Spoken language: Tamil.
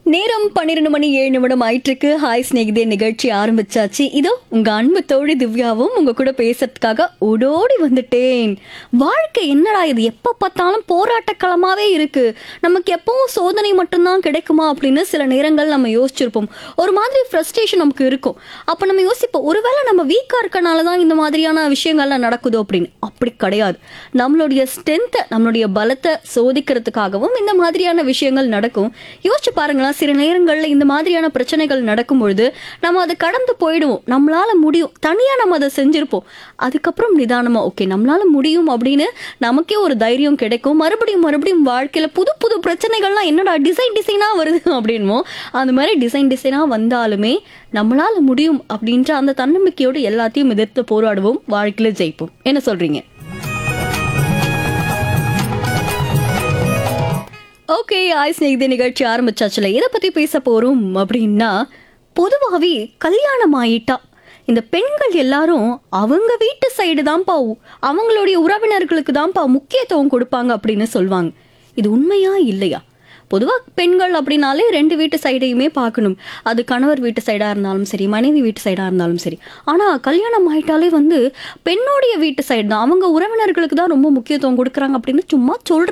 நேரம் பன்னிரெண்டு மணி ஏழு நிமிடம் ஆயிட்டிருக்கு ஹாய் ஸ்நேகிதே நிகழ்ச்சி ஆரம்பிச்சாச்சு இதோ உங்க அன்பு தோழி திவ்யாவும் உங்க கூட பேசுறதுக்காக ஓடோடி வந்துட்டேன் வாழ்க்கை என்னடா இது எப்ப பார்த்தாலும் போராட்டக்களமாவே இருக்கு நமக்கு எப்பவும் சோதனை மட்டும்தான் கிடைக்குமா அப்படின்னு சில நேரங்கள் நம்ம யோசிச்சிருப்போம் ஒரு மாதிரி ஃப்ரஸ்ட்ரேஷன் நமக்கு இருக்கும் அப்ப நம்ம யோசிப்போம் ஒருவேளை நம்ம வீக்கா இருக்கனால தான் இந்த மாதிரியான விஷயங்கள்லாம் நடக்குதோ அப்படின்னு அப்படி கிடையாது நம்மளுடைய ஸ்ட்ரென்த்தை நம்மளுடைய பலத்தை சோதிக்கிறதுக்காகவும் இந்த மாதிரியான விஷயங்கள் நடக்கும் யோசிச்சு பாருங்களேன் சில நேரங்களில் இந்த மாதிரியான பிரச்சனைகள் நடக்கும் பொழுது நம்ம அதை கடந்து போயிடுவோம் நம்மளால முடியும் தனியா நம்ம அதை செஞ்சிருப்போம் அதுக்கப்புறம் நிதானமா ஓகே நம்மளால முடியும் அப்படின்னு நமக்கே ஒரு தைரியம் கிடைக்கும் மறுபடியும் மறுபடியும் வாழ்க்கையில புது புது பிரச்சனைகள்லாம் என்னடா டிசைன் டிசைனா வருது அப்படின்மோ அந்த மாதிரி டிசைன் டிசைனா வந்தாலுமே நம்மளால முடியும் அப்படின்ற அந்த தன்னம்பிக்கையோடு எல்லாத்தையும் எதிர்த்து போராடுவோம் வாழ்க்கையில ஜெயிப்போம் என்ன சொல்றீங்க ஓகே ஆய் ஸ்நேகித நிகழ்ச்சி ஆரம்பிச்சாச்சுல எதை பத்தி பேச போறோம் அப்படின்னா பொதுவாகவே கல்யாணம் ஆயிட்டா இந்த பெண்கள் எல்லாரும் அவங்க வீட்டு சைடு தான்ப்பா உ- அவங்களுடைய உறவினர்களுக்கு தான்ப்பா முக்கியத்துவம் கொடுப்பாங்க அப்படின்னு சொல்லுவாங்க இது உண்மையா இல்லையா பொதுவாக பெண்கள் அப்படின்னாலே ரெண்டு வீட்டு சைடையுமே பார்க்கணும் அது கணவர் வீட்டு சைடாக இருந்தாலும் சரி மனைவி வீட்டு சைடாக இருந்தாலும் சரி ஆனால் கல்யாணம் ஆயிட்டாலே வந்து பெண்ணுடைய வீட்டு சைடு தான் அவங்க உறவினர்களுக்கு தான் ரொம்ப முக்கியத்துவம் கொடுக்குறாங்க அப்படின்னு சும்மா சொல்ற